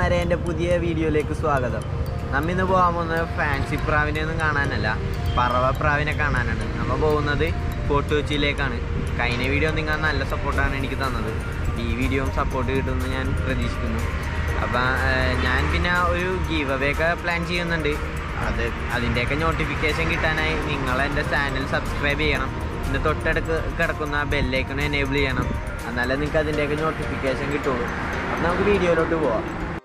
കൂട്ടുകാരെ എൻ്റെ പുതിയ വീഡിയോയിലേക്ക് സ്വാഗതം നമ്മ ഇന്ന് പോകാൻ പോകുന്നത് ഫാൻസി പ്രാവിനെ ഒന്നും കാണാനല്ല പറവ പ്രാവിനെ കാണാനാണ് നമ്മൾ പോകുന്നത് ഫോർട്ട് കൊച്ചിയിലേക്കാണ് കഴിഞ്ഞ വീഡിയോ നിങ്ങൾ നല്ല സപ്പോർട്ടാണ് എനിക്ക് തന്നത് ഈ വീഡിയോയും സപ്പോർട്ട് കിട്ടുമെന്ന് ഞാൻ പ്രതീക്ഷിക്കുന്നു അപ്പം ഞാൻ പിന്നെ ഒരു ഗീവ് അവേ ഒക്കെ പ്ലാൻ ചെയ്യുന്നുണ്ട് അത് അതിൻ്റെയൊക്കെ നോട്ടിഫിക്കേഷൻ കിട്ടാനായി നിങ്ങൾ എൻ്റെ ചാനൽ സബ്സ്ക്രൈബ് ചെയ്യണം എൻ്റെ തൊട്ടടുക്ക് കിടക്കുന്ന ബെല്ലൈക്കൺ എനേബിൾ ചെയ്യണം എന്നാലേ നിങ്ങൾക്ക് അതിൻ്റെയൊക്കെ നോട്ടിഫിക്കേഷൻ കിട്ടുള്ളൂ അപ്പം നമുക്ക് വീഡിയോയിലോട്ട് പോവാം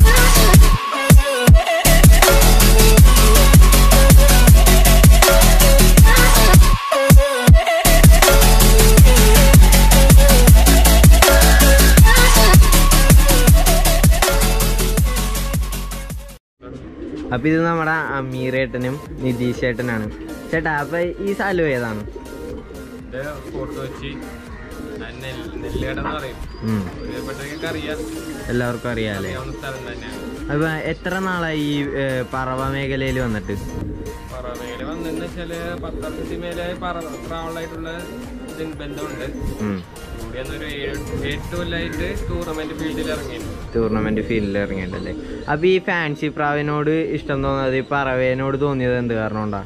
അപ്പം ഇത് നമ്മുടെ അമീറേട്ടനും നിതീഷ് ഏട്ടനാണ് ചേട്ടാ അപ്പം ഈ സ്ഥലം ഏതാണ് ഇത് ഫോർട്ട് കൊച്ചി ഞാൻ നെൽ- നെല്ലിക്കട എന്ന് പറയും ഉം. ഒരുപ്പെട്ടൊക്കെ അറിയാം എല്ലാവർക്കും അറിയാമല്ലേ അറിയാവുന്ന സ്ഥലം തന്നെയാണ് അപ്പം എത്ര നാളായി ഈ ഏ, പറവ മേഖലയിൽ വന്നിട്ട് പറവയില് വന്നെന്ന് വെച്ചാല് പത്തർക്കത്തി മേലെ പറ ട്രാവലായിട്ടുള്ള ഇതിന് ബന്ധമുണ്ട് ഉം. കൂടി എന്നൊരു ഏഴ് എട്ട് കൊല്ലമായിട്ട് ടൂർണമെന്റ് ഫീൽഡിൽ ഇറങ്ങിയിരുന്നു ടൂർണമെന്റ് ഫീൽഡിൽ ഇറങ്ങിയിട്ടല്ലേ അപ്പൊ ഈ ഫാൻസി പ്രാവിനോട് ഇഷ്ടം തോന്നുന്നത് ഈ പറവേനോട് തോന്നിയത് എന്ത് കാരണം കൊണ്ടാ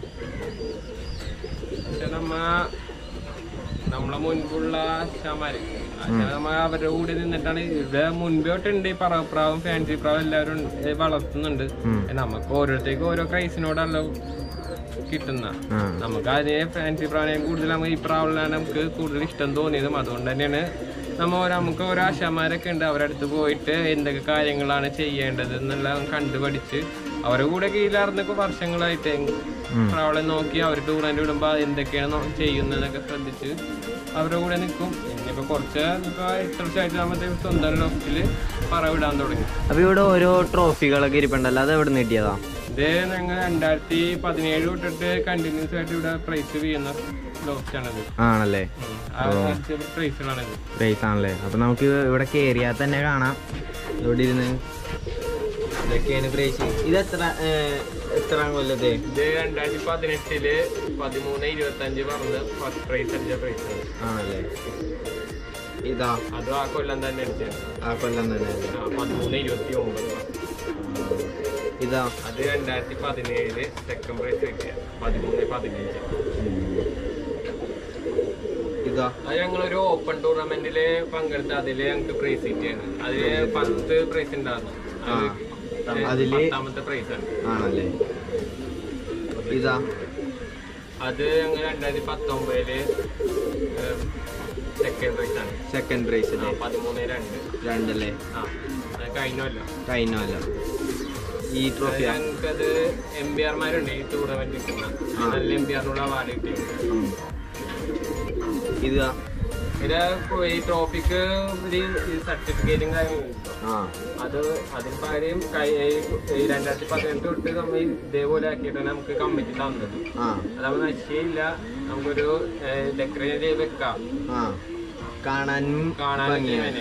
പക്ഷെ നമ്മ നമ്മളെ മുൻപുള്ള ആശാമാര് ആശാ നമ്മ അവരുടെ കൂടെ നിന്നിട്ടാണ് ഇവിടെ മുൻപേ തൊട്ടുണ്ട് ഈ പറവപ്രാവും ഫാൻസി പ്രാവും എല്ലാവരും ഏ, വളർത്തുന്നുണ്ട് ഉം. നമുക്ക് ഓരോരുത്തേക്കും ഓരോ ക്രൈസിനോടാണല്ലോ കിട്ടുന്ന ആ നമുക്ക് അതിനെ ഫാൻസി പ്രാവിനെ കൂടുതൽ നമുക്ക് ഈ പ്രാവിലാണ് നമുക്ക് കൂടുതൽ ഇഷ്ടം തോന്നിയതും അതുകൊണ്ട് തന്നെയാണ് നമ്മ ഓരോ നമുക്ക് ഓരോ ആശാമാരൊക്കെ ഉണ്ട് അവരുടെ അടുത്ത് പോയിട്ട് എന്തൊക്കെ കാര്യങ്ങളാണ് ചെയ്യേണ്ടത് എന്നെല്ലാം കണ്ടു പഠിച്ച് അവരുടെ കൂടെ കീഴിലാർന്നൊക്കെ വർഷങ്ങളായിട്ട് ഉം. പ്രാവളെ നോക്കി അവർ ടൂറിന് വിടുമ്പോൾ എന്തൊക്കെയാണ് നോ- ചെയ്യുന്നതൊക്കെ ശ്രദ്ധിച്ച് അവരുടെ കൂടെ നിൽക്കും ഇനിയിപ്പോൾ കുറച്ച് ഇപ്പോൾ എട്ട് വർഷമായിട്ട് നമ്മുടെ സ്വന്തം ലോകത്തിൽ പറവിടാൻ തുടങ്ങി അപ്പൊ ഇവിടെ ഓരോ ട്രോഫികളൊക്കെ ഇരിപ്പുണ്ടല്ലോ അത് എവിടെ നിന്ന് കിട്ടിയതാ ഇത് ഞങ്ങൾ രണ്ടായിരത്തി പതിനേഴ് തൊട്ടിട്ട് കണ്ടിന്യൂസ് ആയിട്ട് ഇവിടെ പ്രൈസ് ചെയ്യുന്ന ലോക്സാണിത് ആണല്ലേ പ്രൈസുകളാണിത് റേസ് ആണല്ലേ അപ്പൊ നമുക്ക് ഇവിടെ കേറിയാൽ തന്നെ കാണാം ഇവിടെ ഇരുന്ന് ഇതൊക്കെയാണ് പ്രൈസ് ഇത് എത്ര ഏ, എത്ര കൊല്ലത്തെ ഇത് രണ്ടായിരത്തി പതിനെട്ടില് പതിമൂന്ന് ഇരുപത്തി അഞ്ച് പറഞ്ഞ് ഫസ്റ്റ് പ്രൈസ് അടിച്ച പ്രൈസാണ് ആണല്ലേ ഇതാ അതും ആ കൊല്ലം തന്നെ അടിച്ചത് ആ കൊല്ലം തന്നെ അല്ലേ ആ പതിമൂന്ന് ഇരുപത്തി ഒമ്പത് ഇതാ അത് രണ്ടായിരത്തി പതിനേഴില് സെക്കൻഡ് പ്രൈസ് കിട്ടിയ പതിമൂന്ന് പതിനഞ്ച് ഇതാ അത് ഞങ്ങളൊരു ഓപ്പൺ ടൂർണമെന്റില് പങ്കെടുത്ത അതില് ഞങ്ങൾക്ക് പ്രൈസ് കിട്ടിയാണ് അതില് പത്ത് പ്രൈസ് ഉണ്ടായിരുന്നു അത് ആ. അതില് പത്താമത്തെ പ്രൈസ് ആണ് ആണല്ലേ ഇതാ അത് ഞങ്ങൾ രണ്ടായിരത്തി പത്തൊമ്പതില് സെക്കൻഡ് പ്രൈസ് ആണ് സെക്കൻഡ് പ്രൈസ് ആ, അല്ലേ പതിമൂന്ന് രണ്ട് രണ്ടല്ലേ ആ അത് കഴിഞ്ഞല്ലോ കഴിഞ്ഞല്ല ഈ ട്രോഫി ഞങ്ങൾക്കത് എം പി ആർമാരുണ്ട് ഈ ടൂർണമെന്റ് കിട്ടുന്ന നല്ല എം പി ആറിനുള്ള അവാർഡ് കിട്ടിയിട്ടുണ്ട് ഇതാ ഇത് ഇപ്പൊ ഈ ട്രോഫിക്ക് ഒരു സർട്ടിഫിക്കറ്റും കാര്യങ്ങളും ആ അത് അതിന് പകരം കൈ- ഈ രണ്ടായിരത്തി പതിനെട്ട് തൊട്ട് നമ്മൾ ഇതേപോലെ ആക്കിയിട്ടാണ് നമുക്ക് കമ്മിറ്റി തന്നത് ആ അത് നമ്മൾ നശിയില്ല നമുക്കൊരു ഡെക്കറേറ്റ് ചെയ്ത് വെക്കാം ആ കാണാനും കാണാൻ ഭംഗിയാണ്.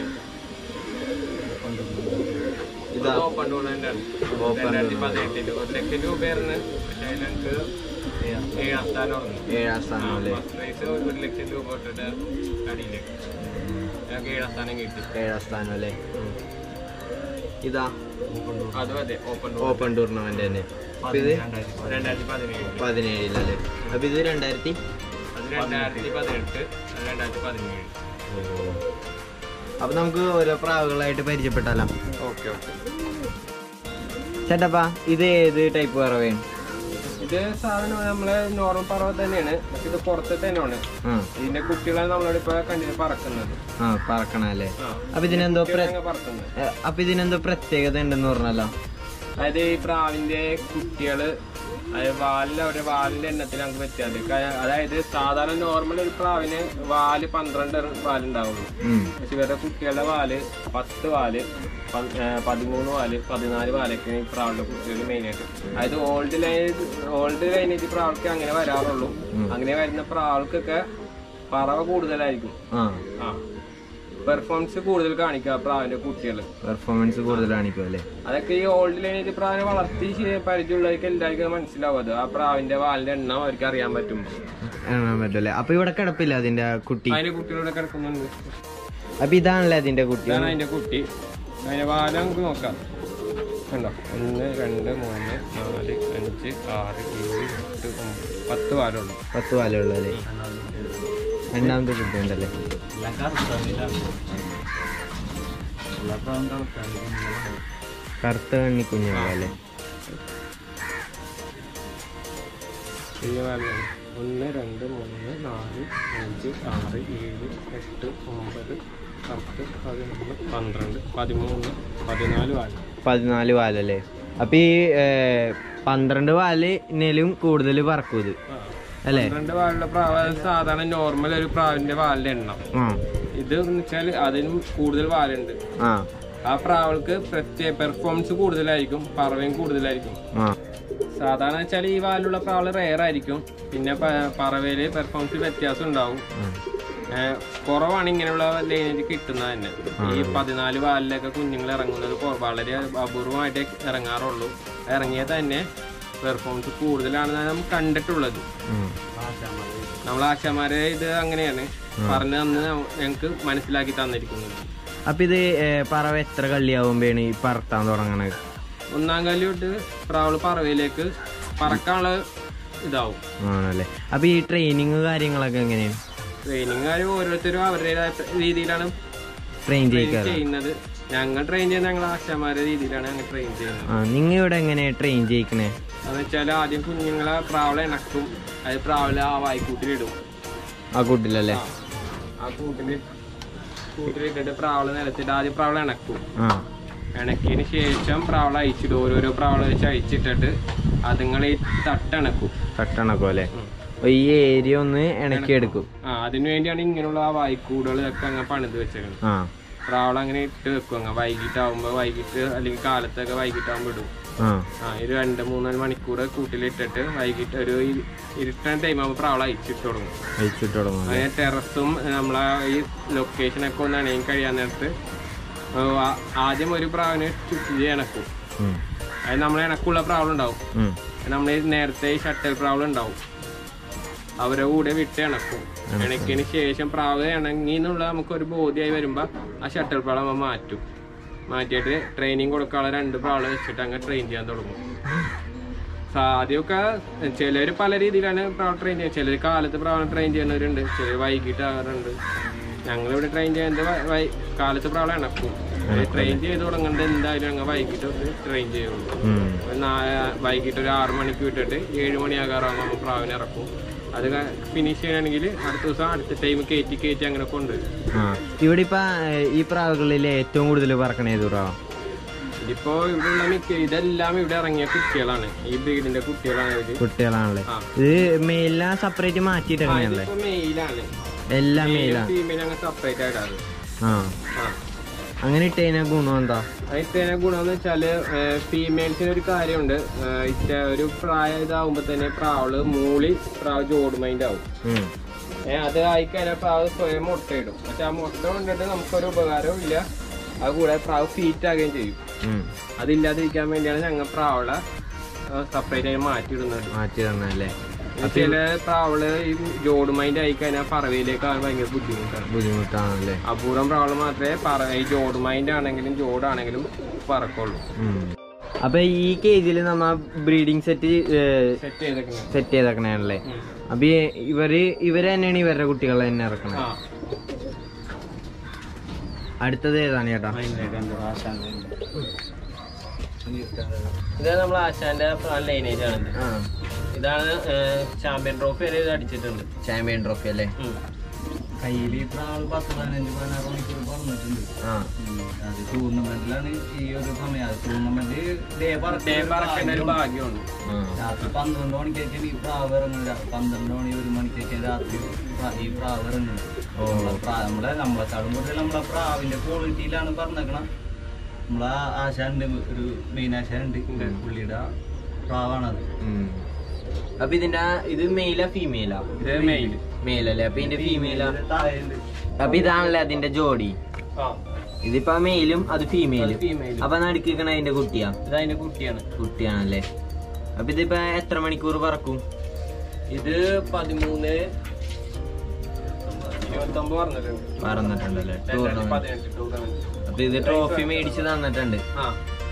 ഇതാ ഓപ്പൺ ടൂർണമെന്റ് ആണ് Open രണ്ടായിരത്തി പതിനെട്ടില് ഒരു ലക്ഷം രൂപയായിരുന്നു പക്ഷേ അതിൽ ഞങ്ങൾക്ക് ഏഴാം സ്ഥാനം ഉറങ്ങി ഏഴാം സ്ഥാനം അല്ലേ ഫസ്റ്റ് പ്രൈസ് ഒരു ലക്ഷം രൂപ തൊട്ടിട്ട് അടിയിലേക്ക് ഞങ്ങൾക്ക് ഏഴാം സ്ഥാനം കിട്ടി ഏഴാം സ്ഥാനം അല്ലേ ഇതാ അതും അതെ ഓപ്പൺ ഓപ്പൺ ടൂർണമെന്റ് തന്നെ അപ്പൊ ഇത് രണ്ടായിരത്തി പതിനേഴ് പതിനേഴിലല്ലേ അപ്പൊ ഇത് രണ്ടായിരത്തി അത് രണ്ടായിരത്തി പതിനെട്ട് അത് രണ്ടായിരത്തി പതിനേഴ് അപ്പൊ നമുക്ക് ഓരോ പ്രാവുകളായിട്ട് പരിചയപ്പെട്ടാലോ ഓക്കെ ഓക്കെ ചേട്ടപ്പാ ഇത് ഏത് ടൈപ്പ് പറവയാണ് ഇത് സാധനം നമ്മളെ നോർമൽ പറവ തന്നെയാണ് പക്ഷെ ഇത് പുറത്തെ തന്നെയാണ് ആ ഇതിന്റെ കുട്ടികളാണ് നമ്മളോട് ഇപ്പൊ കണ്ടിട്ട് പറക്കുന്നത് ആ പറക്കണല്ലേ ആ അപ്പൊ ഇതിനെന്തോ പ്ര- കുട്ടികളെ പറക്കുന്നത് ഏ, അപ്പൊ ഇതിനെന്തോ പ്രത്യേകത ഉണ്ടെന്ന് പറഞ്ഞല്ലോ അതായത് ഈ പ്രാവിന്റെ കുട്ടികള് അതായത് വാലിൽ അവരുടെ വാലിന്റെ എണ്ണത്തിൽ നമുക്ക് വ്യത്യാസം ക- അതായത് സാധാരണ നോർമൽ ഒരു പ്രാവിന് വാല് പന്ത്രണ്ട് വാലുണ്ടാവുള്ളൂ ഉം. പക്ഷെ ഇവരുടെ കുട്ടികളുടെ വാല് പത്ത് വാല് പ- ഏ, പതിമൂന്ന് വാല് പതിനാല് വാലൊക്കെയാണ് ഈ പ്രാവിന്റെ കുട്ടികൾ മെയിനായിട്ട് അതായത് ഓൾഡ് ലൈൻ ഓൾഡ് ലൈനേജ് പ്രാവൾക്ക് അങ്ങനെ വരാറുള്ളൂ അങ്ങനെ വരുന്ന പ്രാവൾക്കൊക്കെ പറവ കൂടുതലായിരിക്കും ആ ആ പെർഫോമൻസ് കൂടുതൽ കാണിക്കുക പ്രാവിന്റെ കുട്ടികൾ പെർഫോമൻസ് കൂടുതൽ കാണിക്കും അല്ലേ അതൊക്കെ ഈ ഓൾഡ് ലൈനേജ് പ്രാവിനെ വളർത്തി ശ- പരിചയമുള്ളവർക്ക് എല്ലാവർക്കും മനസ്സിലാവും അത് ആ പ്രാവിന്റെ വാലിന്റെ എണ്ണം അവർക്ക് അറിയാൻ പറ്റും കാണാൻ പറ്റല്ലേ അപ്പൊ ഇവിടെ കിടപ്പില്ല അതിന്റെ കുട്ടി അതിന്റെ കുട്ടികളോടെ കിടക്കുന്നുണ്ട് അപ്പൊ ഇതാണല്ലേ അതിന്റെ കുട്ടി ഇതാണ് അതിന്റെ കുട്ടി അതിന്റെ വാല നമുക്ക് നോക്കാം കണ്ടോ ഒന്ന് രണ്ട് മൂന്ന് നാല് അഞ്ച് ആറ് ഏഴ് എട്ട് ഒമ്പത് പത്ത് വാലുള്ളൂ പത്ത് പാലുള്ളൂ അല്ലേ രണ്ടാമത്തെ കുട്ടി ഉണ്ടല്ലേ കറുത്ത കണ്ണി കുഞ്ഞുള്ള അല്ലേ ചെറിയ വാലാണ് ഒന്ന് രണ്ട് മൂന്ന് നാല് അഞ്ച് ആറ് ഏഴ് എട്ട് ഒമ്പത് പത്ത് പതിനൊന്ന് പന്ത്രണ്ട് പതിമൂന്ന് പതിനാല് വാല് പതിനാല് പാലല്ലേ അപ്പൊ ഈ ഏ, പന്ത്രണ്ട് പാല് നെലും കൂടുതൽ പറക്കും ഇത് അല്ലേ പന്ത്രണ്ട് വാലുള്ള പ്രാവ് അത് സാധാരണ നോർമൽ ഒരു പ്രാവിന്റെ വാലിന്റെ എണ്ണം ആ ഇത് എന്ന് വെച്ചാൽ അതിനും കൂടുതൽ വാലുണ്ട് ആ ആ പ്രാവൾക്ക് പ്രത്യേക പെർഫോമൻസ് കൂടുതലായിരിക്കും പറവയും കൂടുതലായിരിക്കും ആ സാധാരണ വെച്ചാൽ ഈ വാലുള്ള പ്രാവള് റെയർ ആയിരിക്കും പിന്നെ പ- പറവയില് പെർഫോമൻസ് വ്യത്യാസം ഉണ്ടാവും ആ. ഏഹ് കുറവാണ് ഇങ്ങനെയുള്ള ലൈനേജ് കിട്ടുന്നത് തന്നെ ഈ പതിനാല് വാലിലൊക്കെ കുഞ്ഞുങ്ങൾ ഇറങ്ങുന്നത് കൊ- വളരെ അപൂർവമായിട്ട് ഇറങ്ങാറുള്ളൂ ഇറങ്ങിയാൽ തന്നെ പെർഫോമൻസ് കൂടുതലാണെന്നാണ് നമ്മൾ കണ്ടിട്ടുള്ളത് ഉം. നമ്മൾ ആശാമാരെ ഇത് അങ്ങനെയാണ് പറഞ്ഞു തന്ന് ഞങ്ങൾക്ക് മനസ്സിലാക്കി തന്നിരിക്കുന്നത് അപ്പൊ ഇത് ഏ, പറവ എത്ര കള്ളിയാവുമ്പോഴാണ് ഈ പറത്താൻ തുടങ്ങണത് ഒന്നാം കാലി തൊട്ട് പ്രാവള് പറവയിലേക്ക് പറക്കാനുള്ള ഇതാവും ആണല്ലേ അപ്പൊ ഈ ട്രെയിനിങ് കാര്യങ്ങളൊക്കെ എങ്ങനെയാണ് ട്രെയിനിങ് കാര്യം ഓരോരുത്തരും അവരുടേതായ രീതിയിലാണ് ട്രെയിൻ ട്രെയിൻ ചെയ്യിക്കാറ് ചെയ്യുന്നത് ഞങ്ങൾ ട്രെയിൻ ചെയ്യുന്ന ഞങ്ങൾ ആശാമാരുടെ രീതിയിലാണ് ഞങ്ങൾ ട്രെയിൻ ചെയ്യുന്നത് ആ നിങ്ങ ഇവിടെ എങ്ങനെ ട്രെയിൻ ചെയ്യിക്കണേ എന്ന് വെച്ചാൽ ആദ്യം കുഞ്ഞുങ്ങളെ പ്രാവളെ ഇണക്കും അത് പ്രാവളെ ആ വായ്ക്കൂട്ടിലിടും ആ കൂട്ടിലല്ലേ ആ. ആ കൂട്ടില് കൂട്ടിലിട്ടിട്ട് പ്രാവളെ നിലത്തിട്ട് ആദ്യം പ്രാവളെ ഇണക്കും ആ ഇണക്കിയതിന് ശേഷം പ്രാവളെ അയച്ചിട്ട് ഓരോരോ പ്രാവള വെച്ച് അയച്ചിട്ടിട്ട് അതുങ്ങൾ ഈ തട്ടിണക്കും കട്ടണക്കോ അല്ലേ അപ്പൊ ഈ ഏരിയ ഒന്ന് ഇണക്കി എടുക്കും ആ അതിനു വേണ്ടിയാണ് ഇങ്ങനെയുള്ള ആ വായ്ക്കൂടുകളൊക്കെ അങ്ങ് പണിത് വെച്ചേക്കുന്നത് ആ പ്രാവള അങ്ങനെ ഇട്ട് വെക്കും അങ്ങ് വൈകിട്ടാവുമ്പോ വൈകിട്ട് അല്ലെങ്കിൽ കാലത്തൊക്കെ വൈകിട്ടാകുമ്പോ ഇടും ആ ആ ഒരു രണ്ട് മൂന്നാല് മണിക്കൂർ കൂട്ടിലിട്ടിട്ട് വൈകിട്ട് ഒരു ഇ- ഇരുട്ടാൻ ടൈം ആകുമ്പോൾ പ്രാവള അയച്ചിട്ട് തുടങ്ങും അയച്ചിട്ട് തുടങ്ങും അല്ലേ? അങ്ങനെ ടെറസും നമ്മളെ ഈ ലൊക്കേഷനൊക്കെ ഒന്ന് അണയും കഴിയാൻ നേരത്ത് ഓ, ആ- ആദ്യം ഒരു പ്രാവിന് ചുറ്റി ഇണക്കും ഉം. അത് നമ്മളെ ഇണക്കുള്ള പ്രാവളുണ്ടാവും ഉം. നമ്മൾ നേരത്തെ ഈ ഷട്ടൽ പ്രാവൾ ഉണ്ടാവും അവരെ കൂടെ വിട്ട് ഇണക്കും ഇണക്കിയതിന് ശേഷം പ്രാവ് ഇണങ്ങി എന്നുള്ള നമുക്കൊരു ബോധ്യമായി വരുമ്പോ ആ ഷട്ടൽ പ്രാവ് നമ്മൾ മാറ്റും മാറ്റിയിട്ട് ട്രെയിനിങ് കൊടുക്കാനുള്ള രണ്ട് പ്രാവളെ വെച്ചിട്ട് അങ്ങ് ട്രെയിൻ ചെയ്യാൻ തുടങ്ങും സാ- ആദ്യമൊക്കെ ചിലർ പല രീതിയിലാണ് പ്രാവ് ട്രെയിൻ ചെയ്യുന്നത് ചിലർ കാലത്ത് പ്രാവണം ട്രെയിൻ ചെയ്യുന്നവരുണ്ട് ചിലർ വൈകിട്ട് ആകാറുണ്ട് ഞങ്ങളിവിടെ ട്രെയിൻ ചെയ്യുന്നത് വൈ- വൈ- കാലത്ത് പ്രാവളെ ഇണക്കും ട്രെയിൻ ചെയ്ത് തുടങ്ങേണ്ടത് എന്തായാലും ഞങ്ങൾ വൈകിട്ട് ട്രെയിൻ ചെയ്യുള്ളൂ ഉം. ഒരു നാ- വൈകിട്ട് ഒരു ആറ് മണിക്ക് വിട്ടിട്ട് ഏഴ് മണിയാകാറാകുമ്പോൾ നമ്മൾ പ്രാവിനെ ഇറക്കും അത് ഫിനിഷ് ചെയ്യണമെങ്കിൽ അടുത്ത ദിവസം അടുത്ത ടൈം കയറ്റി കയറ്റി അങ്ങനെ കൊണ്ടുവരും ആ ഇവിടെ ഇപ്പൊ ഏ, ഈ പ്രാവുകളിൽ ഏറ്റവും കൂടുതൽ പറക്കണ ഏത് പ്രാവ ഇതിപ്പോ ഇവിടെയുള്ള മിക്ക ഇതെല്ലാം ഇവിടെ ഇറങ്ങിയ കുട്ടികളാണ് ഈ ബ്രീഡിന്റെ കുട്ടികളാണ് ഇത് കുട്ടികളാണല്ലേ ആ. ഇത് മെയിലാ സെപ്പറേറ്റ് മാറ്റിയിട്ടല്ലേ ഇതിപ്പോ മെയിലാണ് എല്ലാം മെയിലാ ഫീമെയിൽ അങ്ങനെ സെപ്പറേറ്റ് ആയിട്ടാണ് ആ ആ അങ്ങനെ ഇട്ട് കഴിഞ്ഞാൽ ഗുണം എന്താ അതിന്റെ ഗുണമെന്ന് വെച്ചാല് ഫീമെയിൽസിന് ഒരു കാര്യമുണ്ട് ഏഹ് ഇറ്റ ഒരു പ്രായം ഇതാവുമ്പോ തന്നെ പ്രാവള് മൂളി പ്രാവ് ജോഡ് മൈൻഡ് ആവും ഉം. ഏഹ് അത് ആയിക്കഴിഞ്ഞാൽ പ്രാവ് സ്വയം മുട്ടയിടും പക്ഷെ ആ മുട്ട കൊണ്ടിട്ട് നമുക്കൊരു ഉപകാരവും ഇല്ല അത് കൂടെ പ്രാവ് ഫീറ്റ് ആകുകയും ചെയ്യും ഉം. അതില്ലാതിരിക്കാൻ വേണ്ടിയാണ് ഞങ്ങൾ പ്രാവളെ സെപ്പറേറ്റ് ആയി മാറ്റിയിടുന്നത് മാറ്റി തന്നല്ലേ ചില പ്രാവള് ഈ ജോഡ് മൈൻഡ് ആയി കഴിഞ്ഞാൽ പറവയിലേക്ക് ആകാൻ ഭയങ്കര ബുദ്ധിമുട്ടാണ് ബുദ്ധിമുട്ടാണല്ലേ അപൂർവം പ്രാവള് മാത്രമേ പറ ഈ ജോഡ് മൈൻഡ് ആണെങ്കിലും ജോഡാണെങ്കിലും പറക്കുള്ളൂ ഉം. അപ്പൊ ഈ കേജിൽ നമ്മ ബ്രീഡിംഗ് സെറ്റ് സെറ്റ് ചെയ്തേക്കുന്നത് സെറ്റ് ചെയ്തേക്കണല്ലേ അപ്പൊ ഈ- ഇവര് ഇവര് തന്നെയാണ് ഇവരുടെ കുട്ടികളെ തന്നെ ഇറക്കണത് ആ അടുത്തത് ഏതാണ് ചേട്ടാ ഇത് നമ്മൾ ആശാന്റെ ലൈനേജ് ആണ് ആ ഇതാണ് ചാമ്പ്യൻ ട്രോഫി വരെ ഇത് അടിച്ചിട്ടുണ്ട് ചാമ്പ്യൻ ട്രോഫി അല്ലേ കയ്യിൽ ഇത്ര ആള് പത്ത് പതിനഞ്ച് പതിനാറ് മണിക്കൂർ പറഞ്ഞിട്ടുണ്ട് ആ അത് ടൂർണമെന്റിലാണ് ഈ ഒരു സമയം അത് ടൂർണമെന്റ് ഡേ ഡേ പറക്കേണ്ട ഒരു ഭാഗ്യമുണ്ട് ആ. രാത്രി പന്ത്രണ്ട് മണിക്കൊക്കെ ഈ പ്രാവ് ഇറങ്ങുന്നത് പന്ത്രണ്ട് മണി ഒരു മണിക്കൊക്കെ രാത്രി പ്ര- ഈ പ്രാവ് ഇറങ്ങുന്നത് നമ്മളെ പ്രാ- നമ്മളെ നമ്മളെക്കാളും കൂടുതൽ നമ്മളെ പ്രാവിന്റെ ക്വാളിറ്റിയിലാണ് പറഞ്ഞേക്കണ നമ്മളെ ആശാന്റെ ഒരു മെയിൻ ആശാനുണ്ട് പുള്ളിയുടെ പ്രാവാണത് ഉം. അപ്പൊ ഇതിന്റെ ഇത് മെയിലാ ഫീമെയിലാ ഇത് മെയിൽ മെയിൽ അല്ലേ അപ്പൊ ഇതിന്റെ ഫീമെയിലാ താഴെയുണ്ട് അപ്പൊ ഇതാണല്ലേ അതിന്റെ ജോഡി ആ ഇതിപ്പോ മെയിലും അത് ഫീമെയിലും ഫീമെയിൽ അപ്പൊ നടുക്കിക്കണ അതിന്റെ കുട്ടിയാ ഇത് അതിന്റെ കുട്ടിയാണ് കുട്ടിയാണല്ലേ അപ്പൊ ഇതിപ്പോ എത്ര മണിക്കൂർ പറക്കും ഇത് പതിമൂന്ന് ഇരുപത്തൊമ്പത് പറഞ്ഞിട്ടുണ്ട് പറഞ്ഞിട്ടുണ്ടല്ലേ രണ്ടായിരത്തി ടൂർണമെന്റ് പതിനെട്ട് ടൂർണമെന്റ് അപ്പൊ ഇത് ട്രോഫി മേടിച്ച് തന്നിട്ടുണ്ട് ആ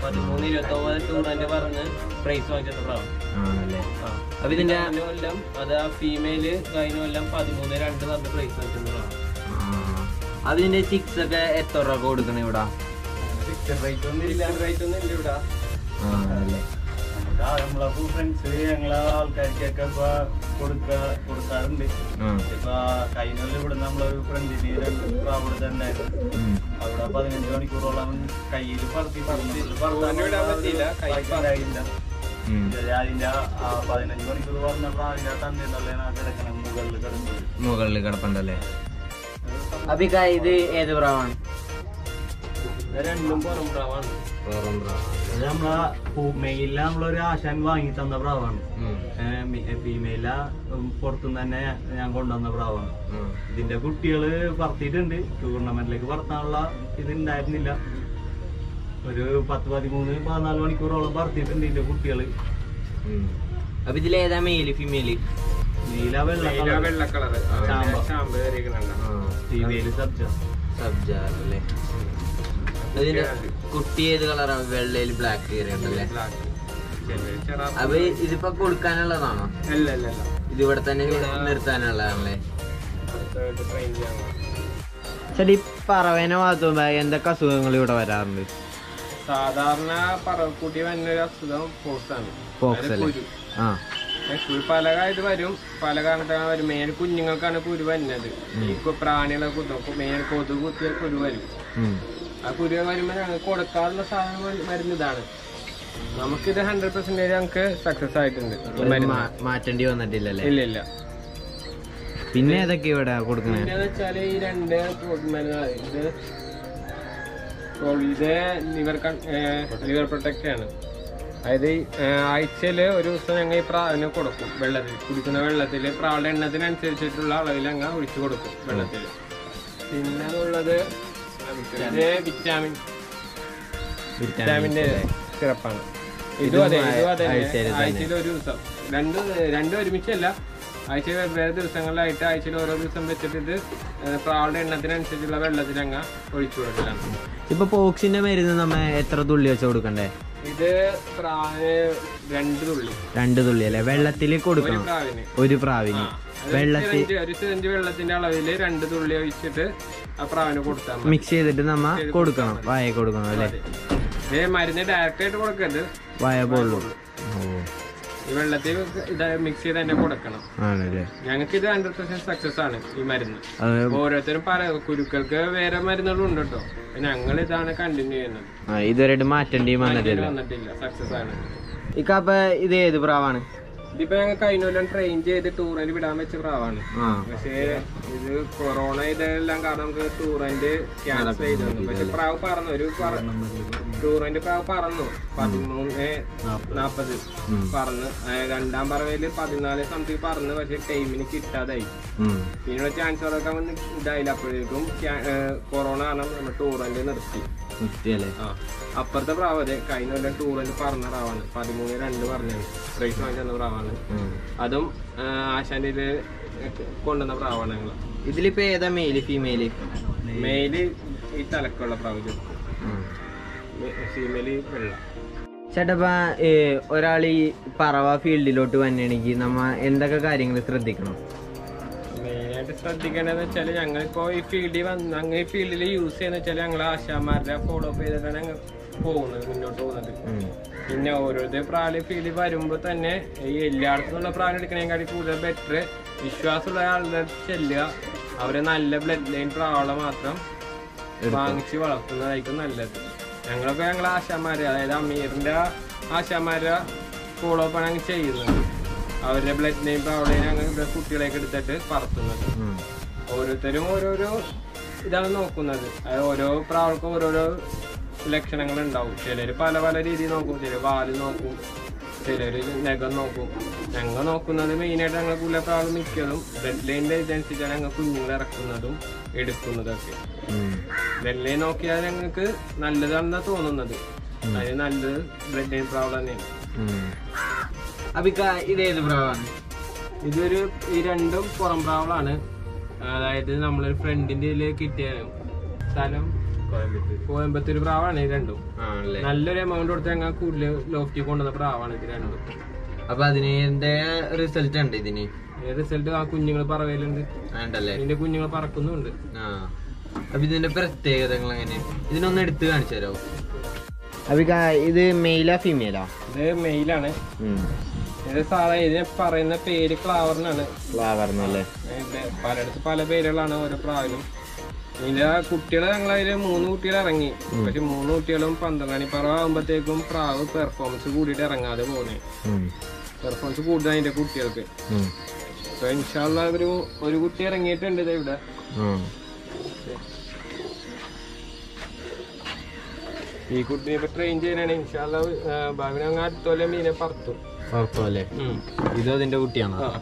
പതിമൂന്ന് ഇരുപത്തി ഒമ്പത് ടൂറിന്റെ പറഞ്ഞ് പ്രൈസ് വാങ്ങിച്ചത് പ്രാവ് ആണല്ലേ ആ അപ്പൊ ഇതിന്റെ കഴിഞ്ഞ കൊല്ലം അത് ആ ഫീമെയില് കഴിഞ്ഞ കൊല്ലം പതിമൂന്ന് രണ്ട് പറഞ്ഞ് പ്രൈസ് വാങ്ങിച്ചത് പ്രാവ് ആ. അതിന്റെ ചിക്സ് ഒക്കെ എത്ര രൂപ കൊടുക്കണ ഇവിടെ ഫിക്സഡ് റേറ്റ് ഒന്നും ഇല്ല റേറ്റ് ഒന്നും ഇല്ല ഇവിടെ ആണല്ലേ നമുക്ക് ആ നമ്മളെ ഫ്രണ്ട്സ് ഞങ്ങളെ ആൾക്കാർക്കൊക്കെ ഇപ്പൊ കൊടുക്ക കൊടുക്കാറുണ്ട് ആ. ഇപ്പൊ കഴിഞ്ഞ കൊല്ലം ഇവിടെ നമ്മളൊരു ഫ്രണ്ടിന് രണ്ട് പ്രാവ് കൊടുത്തിട്ടുണ്ടായിരുന്നു ഉം. അവിടെ പതിനഞ്ച് മണിക്കൂറോളം കയ്യിൽ പറത്തി പറത്താൻ വിടാൻ പറ്റിയില്ല, കയ്യിൽ ഉണ്ടായില്ല ഉം. അതിന്റെ ആ പതിനഞ്ച് മണിക്കൂർ പറഞ്ഞ പ്രാവിന്റെ തന്റെ തള്ളേനാ കിടക്കണം മുകളിൽ കിടന്നത് മുകളിൽ കിടപ്പുണ്ടല്ലേ അപ്പിക്ക ഇത് ഏത് പ്രാവാണ് ഇത് രണ്ടും പുറം പ്രാവാണ് അത് നമ്മളെ മെയിലില് നമ്മളൊരു ആശാൻ വാങ്ങി തന്ന പ്രാവാണ് ഉം. ഫീമെയില പുറത്തുനിന്ന് തന്നെ ഞാൻ കൊണ്ടുവന്ന പ്രാവാണ് ഉം. ഇതിന്റെ കുട്ടികള് പറത്തിയിട്ടുണ്ട് ടൂർണമെന്റിലേക്ക് പറത്താനുള്ള ഇത് ഉണ്ടായിരുന്നില്ല ഒരു പത്ത് പതിമൂന്ന് പതിനാല് മണിക്കൂറോളം പറത്തിയിട്ടുണ്ട് ഇതിന്റെ കുട്ടികള് ഉം. അപ്പൊ ഇതിൽ ഏതാ മെയില് ഫീമെയില് നീല വെള്ള നീല colour. വെള്ള കളറ് ചാമ്പ. ചാമ്പ് കയറിയിരിക്കുന്നുണ്ട് ഫീമെയില് സബ്ജ സബ്ജാറല്ലേ ഇതിന്റെ കുട്ടി ഏത് കളറാണ് വെള്ളയിൽ ബ്ലാക്ക് കയറിയുണ്ടല്ലേ ബ്ലാക്ക് ചെറ അപ്പൊ ഇതിപ്പോ കൊടുക്കാനുള്ളതാണോ അല്ല അല്ല അല്ല ഇത് ഇവിടെ തന്നെ നിർത്താനുള്ളതാണല്ലേ അടുത്തായിട്ട് ട്രെയിൻ ചെയ്യാൻ ചേട്ടാ ഈ പറവേനെ വളർത്തുമ്പോ എന്തൊക്കെ അസുഖങ്ങൾ ഇവിടെ വരാറുണ്ട് സാധാരണ പറവക്കൂട്ടി വരുന്ന ഒരു അസുഖം പോക്സാണ് പോക്സ് അല്ലേ ആ കുരു പല ഇത് വരും പല കാരണത്താണ് വരും മെയിൻ കുഞ്ഞുങ്ങൾക്കാണ് കുരു വരുന്നത് ഈ കു- പ്രാണികളെ കുത്തും മെയിൻ കൊതുക് കുത്തിയ കുരു വരും ഉം. ആ കുരു വരുമ്പോൾ ഞങ്ങൾക്ക് കൊടുക്കാനുള്ള സാധനം വ- മരുന്ന് ഇതാണ് നമുക്കിത് ഹൺഡ്രഡ് പെർസെന്റേജ് ഞങ്ങൾക്ക് സക്സസ് ആയിട്ടുണ്ട് ഈ മരുന്ന്. മാ- മാറ്റേണ്ടി വന്നിട്ടില്ലല്ലേ ഇല്ല ഇല്ല പിന്നെ ഏതൊക്കെ ഇവിടെ കൊടുക്കണേ പിന്നെ വെച്ചാല് ഈ രണ്ട് പ്രോട്ടീൻ മരുന്ന് ഇത് ഇത് ലിവർ ലിവർ പ്രൊട്ടക്റ്റ് ആണ് അതായത് ആഴ്ചയിൽ ഒരു ദിവസം ഞങ്ങൾ ഈ പ്രാവിന് കൊടുക്കും വെള്ളത്തിൽ കുടിക്കുന്ന വെള്ളത്തിൽ പ്രാവിന്റെ എണ്ണത്തിനനുസരിച്ചിട്ടുള്ള അളവിൽ അങ്ങ് ഒഴിച്ചു കൊടുക്കും വെള്ളത്തിൽ പിന്നെ ഉള്ളത് ഇത് വിറ്റാമിൻ വിറ്റാമിന്റെ സിറപ്പാണ് ഇതും അതെ ഇതും അതെ ആഴ്ചയിൽ തന്നെ. ആഴ്ചയിൽ ഒരു ദിവസം രണ്ട് രണ്ടും ഒരുമിച്ചല്ല ആഴ്ച വെവ്വേറെ ദിവസങ്ങളിലായിട്ട് ആഴ്ചയിൽ ഓരോ ദിവസം വെച്ചിട്ട് ഇത് ഏഹ് പ്രാവുടെ എണ്ണത്തിനനുസരിച്ചുള്ള വെള്ളത്തിൽ അങ്ങ് ഒഴിച്ചു കൊടുക്കലാണ് ഇപ്പൊ പോക്സിന്റെ മരുന്ന് നമ്മ എത്ര തുള്ളി വെച്ച് കൊടുക്കണ്ടേ ഇത് പ്രാവിന് രണ്ട് തുള്ളി രണ്ട് തുള്ളി അല്ലേ വെള്ളത്തിൽ ഒരു കൊടുക്കണം പ്രാവിന് ഒരു പ്രാവിന് അത് വെള്ളത്തിൽ സിറിഞ്ച്- ഒരു സിറിഞ്ച് വെള്ളത്തിന്റെ അളവിൽ രണ്ട് തുള്ളി ഒഴിച്ചിട്ട് ആ പ്രാവിന് കൊടുത്താൽ മതി മിക്സ് ചെയ്തിട്ട് നമ്മ കൊടുക്കണം വായ കൊടുക്കണം അല്ലേ ഇത് മരുന്ന് ഡയറക്റ്റ് ആയിട്ട് കൊടുക്കരുത് വായ പൊള്ളും ഓ ഈ വെള്ളത്തിൽ ഇത് മിക്സ് ചെയ്ത് തന്നെ കൊടുക്കണം ആണല്ലേ ഞങ്ങൾക്ക് ഇത് ഹൺഡ്രഡ് പെർസെന്റ് സക്സസ് ആണ് ഈ മരുന്ന് അത് ഓരോരുത്തരും പറ കുരുക്കൾക്ക് വേറെ മരുന്നുകളും ഉണ്ട് കേട്ടോ ഞങ്ങൾ ഇതാണ് കണ്ടിന്യൂ ചെയ്യുന്നത് ആ, ഇതുവരെയായിട്ട് മാറ്റേണ്ടി ഇതിന് വന്നിട്ടില്ല വന്നിട്ടില്ല സക്സസ് ആണ് ഇക്ക അപ്പൊ ഇത് ഏത് പ്രാവാണ് ഇതിപ്പോ ഞങ്ങൾ കഴിഞ്ഞ കൊല്ലം ട്രെയിൻ ചെയ്ത് ടൂറിന് വിടാൻ വെച്ച പ്രാവാണ് ആ പക്ഷേ ഇത് കൊറോണ ഇതെല്ലാം കാരണം നമുക്ക് ടൂറിന്റെ ക്യാൻസൽ ചെയ്തു തന്നു. പക്ഷെ പ്രാവ് പറന്നു ഒരു ടൂറിന്റെ പ്രാവ് പറന്നു പതിമൂന്ന് നാപ്പത് പറന്ന് ആ, രണ്ടാം പറവയില് പതിനാല് സംതിങ് പറന്ന് പക്ഷെ ടൈമിന് കിട്ടാതായി ഉം. പിന്നെ ചാൻസ് ഒക്കെ ഇതായില്ല അപ്പോഴേക്കും കൊറോണ കാരണം നമ്മൾ ടൂറിന്റെ നിർത്തി കുത്തിയല്ലേ ആ അപ്പുറത്തെ പ്രാവ് അതെ കഴിഞ്ഞ കൊല്ലം ടൂറിൽ പറഞ്ഞ പ്രാവാണ് പതിമൂന്ന് രണ്ട് പറഞ്ഞത് പ്രൈസ് വാങ്ങിച്ച പ്രാവാണ് ഉം. അതും ആ, ആശാന്റെ ഇത് കൊണ്ടുവന്ന പ്രാവാണ് ഞങ്ങൾ ഇതിലിപ്പോ ഏതാ മെയില് ഫീമെയില് മെയില് ഈ തലക്കുള്ള പ്രാവ് ഫീമെയില് വെള്ള ചേട്ടപ്പ ഒരാൾ ഈ പറവ ഫീൽഡിലോട്ട് വന്നെയാണെങ്കിൽ നമ്മ എന്തൊക്കെ കാര്യങ്ങൾ ശ്രദ്ധിക്കണം മെയിനായിട്ട് ശ്രദ്ധിക്കേണ്ടതെന്ന് വെച്ചാൽ ഞങ്ങളിപ്പോ ഈ ഫീൽഡിൽ വന്ന് അങ്ങ് ഈ ഫീൽഡിൽ യൂസ് ചെയ്യുന്ന വെച്ചാൽ ഞങ്ങൾ ആശാമാരുടെ ഫോളോ അപ്പ് ചെയ്തിട്ടാണ് ഞങ്ങൾ പോകുന്നത് മുന്നോട്ട് പോകുന്നത് ഉം. പിന്നെ ഓരോരുത്തർ പ്രാണി ഫീൽഡിൽ വരുമ്പോൾ തന്നെ ഈ എല്ലായിടത്തുനിന്നുള്ള പ്രാണി എടുക്കണേക്കാട്ടി കൂടുതൽ ബെറ്റർ വിശ്വാസമുള്ള ആളുടെ ചെല്ലുക അവരെ നല്ല ബ്ലഡ് ലൈൻ പ്രാവളെ മാത്രം വാങ്ങിച്ച് വളർത്തുന്നതായിരിക്കും നല്ലത് ഞങ്ങളൊക്കെ ഞങ്ങളെ ആശാമാര് അതായത് അമീറിന്റെ ആശാമാരെ ഫോളോ അപ്പ് ആണ് ഞങ്ങൾ ചെയ്യുന്നത് അവരുടെ ബ്ലഡ് ലൈൻ പ്രാവളെ ഞങ്ങൾ ഇവിടെ കുട്ടികളെയൊക്കെ എടുത്തിട്ട് പറത്തുന്നത് ഉം. ഓരോരുത്തരും ഓരോരോ ഇതാണ് നോക്കുന്നത് അതായത് ഓരോ പ്രാവൾക്കും ഓരോരോ ലക്ഷണങ്ങൾ ഉണ്ടാവും ചിലര് പല പല രീതിയിൽ നോക്കും ചിലർ വാല് നോക്കും ചിലര് നഖം നോക്കും ഞങ്ങൾ നോക്കുന്നത് മെയിനായിട്ട് ഞങ്ങൾ കൂടുതൽ പ്രാവൾ മിക്കതും ബ്ലഡ് ലൈനിന്റെ ഇതനുസരിച്ചാണ് ഞങ്ങൾ കുഞ്ഞുങ്ങളെ ഇറക്കുന്നതും എടുക്കുന്നതൊക്കെ ഉം. ബ്ലഡ് ലൈൻ നോക്കിയാൽ ഞങ്ങൾക്ക് നല്ലതാണെന്നാണ് തോന്നുന്നത് അതിന് നല്ലത് ബ്ലഡ് ലൈൻ പ്രാവൾ തന്നെയാണ് ഉം. അപ്പിക്ക ഇത് ഏത് പ്രാവാണ് ഇതൊരു ഈ രണ്ടും പുറം പ്രാവളാണ് അതായത് നമ്മളൊരു ഫ്രണ്ടിന്റെ ഇതിൽ കിട്ടിയ സ്ഥലം കോയമ്പത്തൂർ പ്രാവാണ് ഇത് രണ്ടും ആണല്ലേ നല്ലൊരു എമൗണ്ട് കൊടുത്ത് ഞങ്ങൾ കൂടുതൽ ലോഫ്റ്റി കൊണ്ടുവന്ന പ്രാവാണ് ഇത് രണ്ടും അപ്പൊ അതിന്റെ റിസൾട്ട് ഉണ്ട് ഇതിന് റിസൾട്ട് ആ കുഞ്ഞുങ്ങൾ പറവയിലുണ്ട് വേണ്ടല്ലേ ഇതിന്റെ കുഞ്ഞുങ്ങൾ പറക്കുന്നുണ്ട് ആ അപ്പൊ ഇതിന്റെ പ്രത്യേകതകൾ എങ്ങനെ ഇതിനൊന്ന് എടുത്ത് കാണിച്ചു തരാമോ അപ്പൊ ഇത് മെയിലാ ഫീമെയിലാ ഇത് മെയിലാണ് ഇത് സാധാരണ ഇതിനെ പറയുന്ന പേര് ക്ലാവറിനാണ് ഫ്ലവറിനല്ലേ ഇത് പലയിടത്ത് പല പേരുകളാണ് ഓരോ പ്രാവിലും ഇതിന്റെ കുട്ടികൾ ഞങ്ങളതില് മൂന്ന് കുട്ടികൾ ഇറങ്ങി പക്ഷെ മൂന്ന് കുട്ടികളും പന്ത്രണ്ട് മണി പറവ് ആകുമ്പോഴത്തേക്കും പ്രാവ് പെർഫോമൻസ് കൂടിയിട്ട് ഇറങ്ങാതെ പോകുന്നേ പെർഫോമൻസ് കൂടുതൽ അതിന്റെ കുട്ടികൾക്ക് അപ്പൊ ഇൻഷാല്ല ഒരു ഒരു കുട്ടി ഇറങ്ങിയിട്ടുണ്ട് ഇത് ഇവിടെ ഈ കുട്ടിനെ ഇപ്പൊ ട്രെയിൻ ചെയ്യാനാണ് ഇൻഷാല്ല ഭാവി ഞങ്ങൾ അടുത്തോലെ മീനെ പറത്തും കുഴപ്പമല്ലേ ഉം. ഇതും അതിന്റെ കുട്ടിയാണോ ആ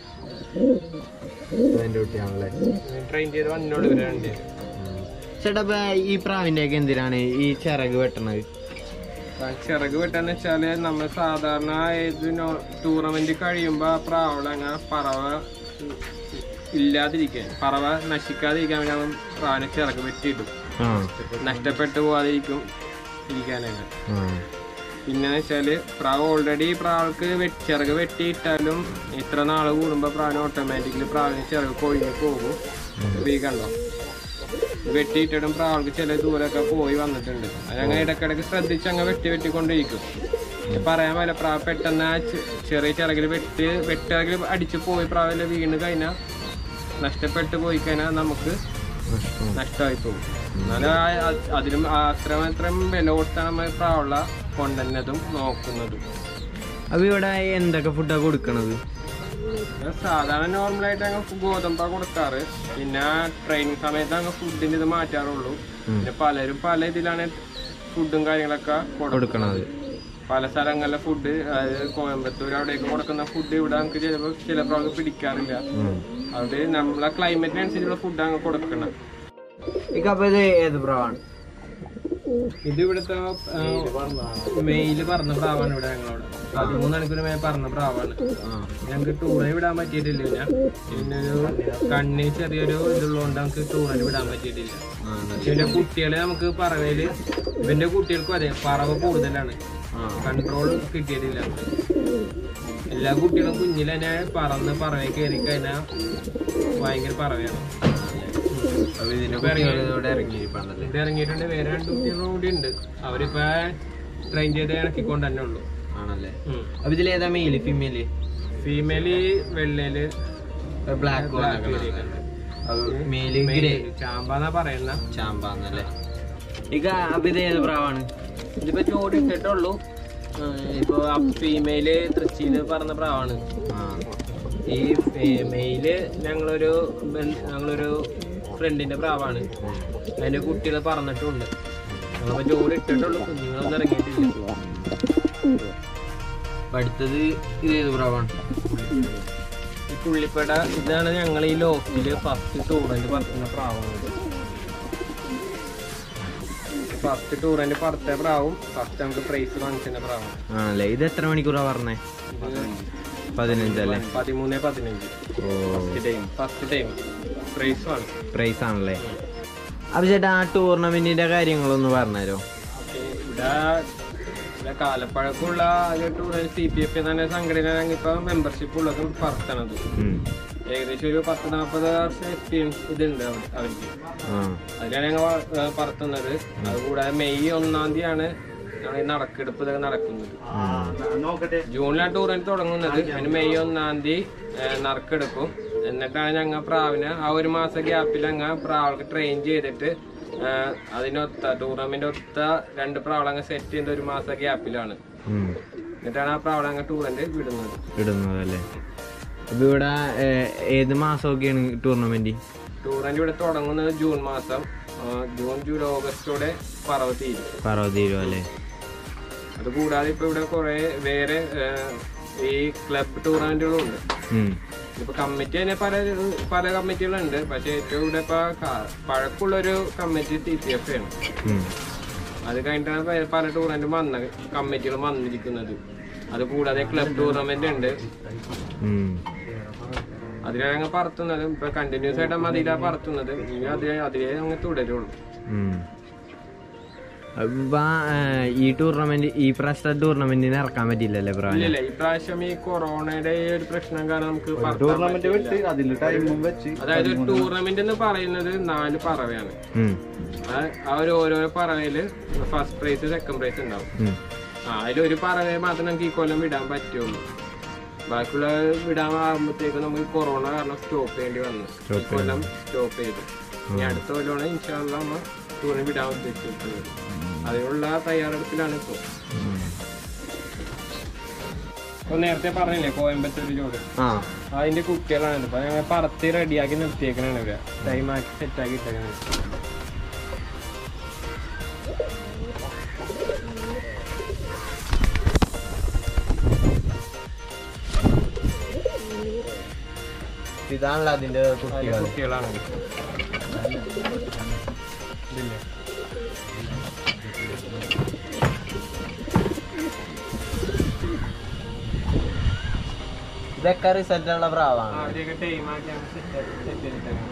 അതിന്റെ കുട്ടിയാണല്ലേ ട്രെയിൻ ചെയ്ത് വന്നോളൂ ഇവര് രണ്ടുപേരും ചേട്ടാ ഇപ്പൊ ഈ പ്രാവിന്റെ ഒക്കെ എന്തിനാണ് ഈ ചിറക് വെട്ടണത് ആ ചിറക് വെട്ടാന്ന് വെച്ചാല് നമ്മൾ സാധാരണ ഏത് ടൂർണമെന്റ് കഴിയുമ്പോ ആ പ്രാവളങ്ങ പറവ ഇല്ലാതിരിക്കാൻ പറവ നശിക്കാതിരിക്കാൻ വേണ്ടി നമ്മൾ പ്രാവിനെ ചിറക് വെട്ടിയിടും ആ നഷ്ടപ്പെട്ടു പോകാതിരിക്കും ഇരിക്കാനാണ് ആ പിന്നെ വെച്ചാല് പ്രാവ് ഓൾറെഡി പ്രാവൾക്ക് വെ- ചിറക് വെട്ടിയിട്ടാലും ഇത്ര നാള് കൂടുമ്പോ പ്രാവിന് ഓട്ടോമാറ്റിക്കലി പ്രാവിന് ചിറക് കൊഴിഞ്ഞ് പോകും ഇപ്പൊ ഈ കണ്ടോ വെട്ടിയിട്ടിടും പ്രാവൾക്ക് ചില ദൂരമൊക്കെ പോയി വന്നിട്ടുണ്ട് അത് അങ്ങനെ ഇടക്കിടക്ക് ശ്രദ്ധിച്ച് അങ്ങ് വെട്ടി വെട്ടിക്കൊണ്ടിരിക്കും ഇത് പറയാൻ പറ്റില്ല പ്രാവ് പെട്ടെന്ന് ആ ചെ- ചെറിയ ചിറകിൽ വെട്ടി വെട്ടിറകിൽ അടിച്ചു പോയി പ്രാവില് വീണ് കഴിഞ്ഞാൽ നഷ്ടപ്പെട്ടു പോയി കഴിഞ്ഞാൽ നമുക്ക് നഷ്ടം. നഷ്ടമായി പോകും എന്നാലും ആ- അത് അതിനും ആ അത്രയും അത്രയും വില കൊടുത്താണ് നമ്മൾ പ്രാവുള്ള കൊണ്ടുവന്നതും നോക്കുന്നതും അപ്പൊ ഇവിടെ എന്തൊക്കെ ഫുഡാ കൊടുക്കണത് ഞാൻ സാധാരണ നോർമലായിട്ട് അങ്ങ് ഗോതമ്പാ കൊടുക്കാറ് പിന്നെ ട്രെയിനിങ് സമയത്ത് അങ്ങ് ഫുഡിന്റെ ഇത് മാറ്റാറുള്ളൂ പിന്നെ പലരും പല ഇതിലാണ് ഫുഡും കാര്യങ്ങളൊക്കെ കൊടുക്കുന്നത് കൊടുക്കണത് പല സ്ഥലങ്ങളിലെ ഫുഡ് അതായത് കോയമ്പത്തൂർ അവിടെയൊക്കെ കൊടുക്കുന്ന ഫുഡ് ഇവിടെ നമുക്ക് ചിലപ്പോൾ ചിലപ്പോൾ അവർക്ക് പിടിക്കാറില്ല അതുകൊണ്ട് നമ്മളെ ക്ലൈമറ്റിനനുസരിച്ചുള്ള ഫുഡ് അങ്ങ് കൊടുക്കണം അപ്പൊ ഇത് ഏത് പ്രാവാണ് ഇത് ഇവിടുത്തെ മെയില് പറഞ്ഞ പ്രാവാണ് ഇവിടെ ഞങ്ങളവിടെ പതിമൂന്ന് മണിക്കൂർ മേൽ പറഞ്ഞ പ്രാവാണ് ഞങ്ങൾക്ക് ടൂറിന് വിടാൻ പറ്റിയിട്ടില്ല പിന്നെ പിന്നെ ഒരു കണ്ണിന് ചെറിയൊരു ഇതുള്ളതുകൊണ്ട് നമുക്ക് ടൂറിന് വിടാൻ പറ്റിയിട്ടില്ല പക്ഷെ ഇവന്റെ കുട്ടികളെ നമുക്ക് പറവയില് ഇവന്റെ കുട്ടികൾക്കും അതെ പറവ കൂടുതലാണ് കൺട്രോൾ കിട്ടിയിട്ടില്ല എല്ലാ കുട്ടികളും കുഞ്ഞിൽ തന്നെ പറന്ന് പറവയിൽ കയറി കഴിഞ്ഞാൽ ഭയങ്കര പറവയാണ് അപ്പൊ ഇതിന്റെ കുട്ടികൾ ഇവിടെ ഇറങ്ങിയിരിപ്പണ്ടല്ലേ ഇത് ഇറങ്ങിയിട്ടുണ്ട് വേറെ രണ്ട് കുട്ടികളും കൂടി ഉണ്ട് അവരിപ്പോ ട്രെയിൻ ചെയ്ത് ഇറക്കിക്കൊണ്ട് തന്നെ ഉള്ളു ആണല്ലേ അപ്പൊ ഇതിൽ ഏതാ മെയില് ഫീമെയില് ഫീമെയില് വെള്ളയില് ബ്ലാക്ക് മെയില് ഗ്രേ ചാമ്പാന്നാ പറയുന്ന ചാമ്പാന്നല്ലേ ഇക അപ്പൊ ഇത് ഏത് പ്രാവാണ് ഇതിപ്പോ ജോഡി ഇട്ടിട്ടുള്ളൂ ഇപ്പൊ ഫീമെയില് തൃശ്ശീല് പറഞ്ഞ പ്രാവാണ് ആ ഈ മെയില് ഞങ്ങളൊരു ബന്ധ- ഞങ്ങളൊരു ഫ്രണ്ടിന്റെ പ്രാവാണ് അതിന്റെ കുട്ടികൾ പറന്നിട്ടുണ്ട് ഞങ്ങളിപ്പോ ജോഡി ഇട്ടിട്ടുള്ളൂ കുഞ്ഞുങ്ങളൊന്നും ഇറങ്ങിയിട്ടില്ല അപ്പൊ അടുത്തത് ഇത് ഏത് പ്രാവാണ് ഈ പുള്ളിപ്പട ഇതാണ് ഞങ്ങൾ ഈ ലോഫ്റ്റില് ഫസ്റ്റ് ടൂറിന്റെ പറത്തുന്ന പ്രാവാണ് ഫസ്റ്റ് ടൂറിന്റെ പറത്ത പ്രാവും ഫസ്റ്റ് നമുക്ക് പ്രൈസ് വാങ്ങിച്ചിരുന്ന പ്രാവാണ് ആണല്ലേ ഇത് എത്ര മണിക്കൂറാ പറഞ്ഞേ പതിനഞ്ചല്ലേ പതിമൂന്ന് പതിനഞ്ച് ഓ first time first time prize ആണ് പ്രൈസ് ആണല്ലേ അപ്പൊ ചേട്ടാ ആ ടൂർണമെന്റിന്റെ കാര്യങ്ങളൊന്ന് പറഞ്ഞുതരോ ഇവിടെ ഇവിടെ കാലപ്പഴക്കമുള്ള ടൂർ സി പി എഫ് തന്നെ സംഘടന ഇപ്പൊ മെമ്പർഷിപ്പ് ഉള്ളത് പറത്തണത് ഏകദേശം ഒരു പത്ത് നാൽപ്പത് വർഷം എക്സ്പീരിയൻസ് ഇതുണ്ട് അവർ- അവർക്ക് ആ അതിലാണ് ഞങ്ങൾ വ- പറത്തുന്നത് അതുകൂടാതെ മെയ് ഒന്നാം തീയതിയാണ് ഞങ്ങൾ ഈ നറുക്കെടുപ്പ് ഇതൊക്കെ നടക്കുന്നത് ജൂണിലാണ് ടൂറിന് തുടങ്ങുന്നത് അതിന് മെയ് ഒന്നാം തീയതി ഏഹ്, നറുക്കെടുക്കും എന്നിട്ടാണ് ഞങ്ങൾ പ്രാവിനെ ആ ഒരു മാസം ഗ്യാപ്പിൽ ഞങ്ങൾ പ്രാവൾക്ക് ട്രെയിൻ ചെയ്തിട്ട് ഏഹ്, അതിനൊത്ത ടൂർണമെന്റ് ഒത്ത രണ്ട് പ്രാവളങ്ങ് സെറ്റ് ചെയ്യുന്ന ഒരു മാസം ഗ്യാപ്പിലാണ് ഉം. എന്നിട്ടാണ് ആ പ്രാവളങ്ങ് ടൂറിന്റെ വിടുന്നത് ഇടുന്നതല്ലേ അപ്പൊ ഇവിടെ ഏ- ഏത് മാസമൊക്കെയാണ് ടൂർണമെന്റ് ടൂറിന്റെ ഇവിടെ തുടങ്ങുന്നത് ജൂൺ മാസം ആ, ജൂൺ ജൂലൈ ഓഗസ്റ്റോടെ പറവ് തീരും പറവ് തീരുവോ അല്ലേ അത് കൂടാതെ ഇപ്പൊ ഇവിടെ കുറെ വേറെ ഏഹ്, ഈ ക്ലബ് ടൂർണമെന്റുകളും ഉണ്ട് ഉം. ഇപ്പൊ കമ്മിറ്റി തന്നെ പല പല കമ്മിറ്റികളുണ്ട് പക്ഷെ ഏറ്റവും ഇവിടെ ഇപ്പൊ ക- പഴക്കമുള്ളൊരു കമ്മിറ്റി ടി പി എഫ് ആണ് ഉം. അത് കഴിഞ്ഞിട്ടാണ് പ- പല ടൂർണമെന്റും വന്ന കമ്മിറ്റികളും വന്നിരിക്കുന്നത് അത് കൂടാതെ ക്ലബ് ടൂർണമെന്റ് ഉണ്ട് ഉം. അതിലാണ് ഞങ്ങൾ പറത്തുന്നത് ഇപ്പൊ കണ്ടിന്യൂസ് ആയിട്ട് നമ്മൾ അതിലാണ് പറത്തുന്നത് ഇനി അതിലെ അതിലേ ഞങ്ങൾ തുടരുള്ളൂ ഉം. അപ്പൊ ഏർ, ഈ ടൂർണമെന്റ് ഈ പ്രാവശ്യത്തെ ടൂർണമെന്റിന് ഇറക്കാൻ പറ്റില്ലല്ലേ പ്രാവിനെ ഇല്ലല്ല ഇപ്രാവശ്യം ഈ കൊറോണയുടെ ഈ ഒരു പ്രശ്നം കാരണം നമുക്ക് പറത്താൻ ടൂർണമെന്റ് പറ്റില്ല. വിട്ട് അതിൽ ടൈമും വെച്ച് അതായത് ടൂർണമെന്റ് എന്ന് പറയുന്നത് നാല് പറവയാണ് ഉം, ആ- ആ ഒരു ഓരോരോ പറവയില് ഫസ്റ്റ് പ്രൈസ് സെക്കൻഡ് പ്രൈസ് ഉണ്ടാവും ഉം. ആ അതിൽ ഒരു പറവയെ മാത്രം നമുക്ക് ഈ കൊല്ലം വിടാൻ പറ്റുള്ളൂ ബാക്കിയുള്ള വിടാൻ ആകുമ്പോഴത്തേക്ക് നമുക്ക് കൊറോണ കാരണം സ്റ്റോപ്പ് ചെയ്യേണ്ടി വന്നു ഈ കൊല്ലം സ്റ്റോപ്പ് ചെയ്തു ഇനി അടുത്ത കൊല്ലമാണ് ഇൻഷാല്ല നമ്മൾ ടൂറിന് വിടാൻ ഉദ്ദേശിച്ചിട്ടുള്ളത് അതിനുള്ള തയ്യാറെടുപ്പിലാണ് ഇപ്പോൾ ഇപ്പൊ നേരത്തെ പറഞ്ഞില്ലേ കോയമ്പത്തൂർ ജോഡ് ആ അതിന്റെ കുട്ടികളാണ് ഇപ്പൊ ഞങ്ങൾ പറത്തി റെഡിയാക്കി നിർത്തിയേക്കണാണ് ഇവരെ ടൈമാക്കി സെറ്റാക്കി ഇട്ടേക്കണേ ഇതാണല്ലോ അതിന്റെ അതിലെ കുട്ടികൾ കുട്ടികളാണ് ഇതില്ലേ ഇതൊക്കെ റിസൾട്ട് ഉള്ള പ്രാവാണ് അവരെയൊക്കെ ടൈമാക്കി ഞങ്ങൾ സെറ്റ് സെറ്റ് ചെയ്തിട്ടേക്കണേ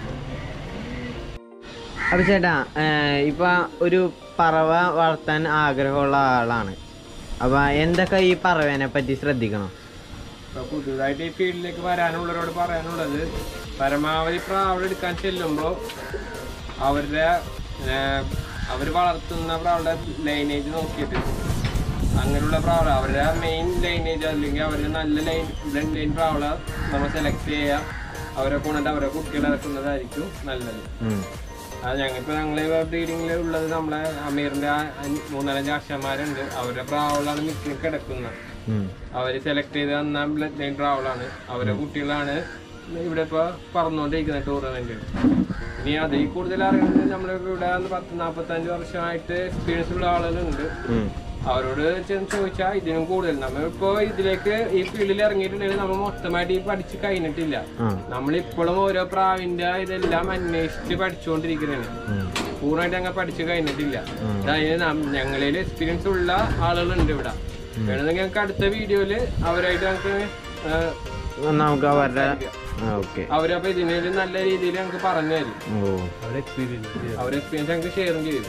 അപ്പൊ ചേട്ടാ ഏർ, ഇപ്പൊ ഒരു പറവ വളർത്താൻ ആഗ്രഹമുള്ള ആളാണ് അപ്പൊ എന്തൊക്കെ ഈ പറവേനെ പറ്റി ശ്രദ്ധിക്കണം ഇപ്പൊ പുതുതായിട്ട് ഈ ഫീൽഡിലേക്ക് വരാനുള്ളവരോട് പറയാനുള്ളത് പരമാവധി പ്രാവൾ എടുക്കാൻ ചെല്ലുമ്പോൾ അവരുടെ അവർ വളർത്തുന്ന പ്രാവുടെ ലൈനേജ് നോക്കിയിട്ട് അങ്ങനെയുള്ള പ്രാവള അവരുടെ മെയിൻ ലൈനേജ് അല്ലെങ്കിൽ അവരുടെ നല്ല ലൈൻ ബ്ലഡ് ലൈൻ പ്രാവള നമ്മൾ സെലക്ട് ചെയ്യുക അവരെ കൊണ്ടിട്ട് അവരെ കുട്ടികളെ ഇറക്കുന്നതായിരിക്കും നല്ലത് ഉം. അത് ഞങ്ങളിപ്പോൾ ഞങ്ങളെ ബ്രീഡിങ്ങിൽ ഉള്ളത് നമ്മളെ അമീറിന്റെ ആ അഞ്ച് മൂന്നാലഞ്ച് ആശാന്മാരുണ്ട് അവരുടെ പ്രാവളാണ് മിക്ക കിടക്കുന്നത് ഉം. അവര് സെലക്ട് ചെയ്ത് തന്ന ബ്ലഡ് ലൈൻ ട്രാവലാണ് അവരുടെ കുട്ടികളാണ് ഇവിടെ ഇപ്പൊ പറന്നുകൊണ്ടിരിക്കുന്നത് ടൂർണമെന്റ് ഇനി അതിൽ കൂടുതൽ അറിയുന്നത് നമ്മുടെ ഇവിടെ വന്ന് പത്ത് നാപ്പത്തഞ്ച് വർഷമായിട്ട് എക്സ്പീരിയൻസ് ഉള്ള ആളുകളുണ്ട് ഉം. അവരോട് ചെന്ന് ചോദിച്ചാൽ ഇതിനും കൂടുതൽ നമ്മളിപ്പോ ഇതിലേക്ക് ഈ ഫീൽഡിൽ ഇറങ്ങിയിട്ടുണ്ടെങ്കിൽ നമ്മൾ മൊത്തമായിട്ട് ഈ പഠിച്ച് കഴിഞ്ഞിട്ടില്ല ആ. നമ്മളിപ്പോഴും ഓരോ പ്രാവിന്റെ ഇതെല്ലാം അന്വേഷിച്ച് പഠിച്ചുകൊണ്ടിരിക്കുന്നതാണ് ഉം. പൂർണ്ണമായിട്ട് ഞങ്ങൾ പഠിച്ചു കഴിഞ്ഞിട്ടില്ല അതായത് നം- ഞങ്ങളിൽ എക്സ്പീരിയൻസ് ഉള്ള ആളുകളുണ്ട് ഇവിടെ വേണമെങ്കിൽ ഞങ്ങൾക്ക് അടുത്ത വീഡിയോയില് അവരായിട്ട് ഞങ്ങൾക്ക് നമുക്ക് അവരുടെ ഓക്കെ അവരപ്പോ ഇതിനൊരു നല്ല രീതിയിൽ ഞങ്ങൾക്ക് പറഞ്ഞു തരും ഓ അവരുടെ എക്സ്പീരിയൻസ് അവരുടെ എക്സ്പീരിയൻസ് ഞങ്ങൾക്ക് ഷെയറും ചെയ്തു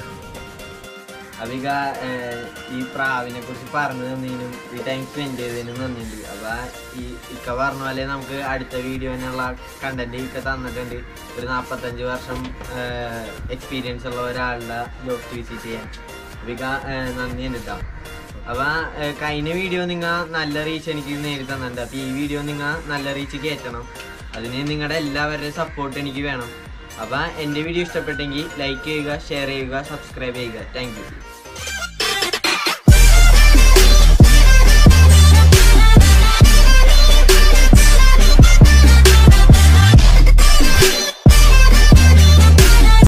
അധിക ഈ പ്രാവിനെ കുറിച്ച് പറഞ്ഞു തന്നതിനും ഈ ടൈം സ്പെൻഡ് ചെയ്തതിനും നന്ദിയുണ്ട് അപ്പൊ ഈ ഇക്ക പറഞ്ഞ പോലെ നമുക്ക് അടുത്ത വീഡിയോനുള്ള കണ്ടന്റ് ഇക്ക തന്നിട്ടുണ്ട് ഒരു നാപ്പത്തഞ്ച് വർഷം എക്സ്പീരിയൻസ് ഉള്ള ഒരാളുടെ ജോബ് വിസിറ്റ് ചെയ്യാൻ അപ്പൊ ഇക്ക ഏഹ്, നന്ദിയുണ്ട് കേട്ടോ അപ്പൊ ഏഹ്, കഴിഞ്ഞ വീഡിയോ നിങ്ങൾ നല്ല റീച്ച് എനിക്ക് നേരിട്ട് തന്നിട്ടുണ്ട് അപ്പൊ ഈ വീഡിയോ നിങ്ങൾ നല്ല റീച്ച് കയറ്റണം അതിന് നിങ്ങളുടെ എല്ലാവരുടെയും സപ്പോർട്ട് എനിക്ക് വേണം അപ്പൊ എന്റെ വീഡിയോ ഇഷ്ടപ്പെട്ടെങ്കിൽ ലൈക്ക് ചെയ്യുക ഷെയർ ചെയ്യുക സബ്സ്ക്രൈബ് ചെയ്യുക താങ്ക് യു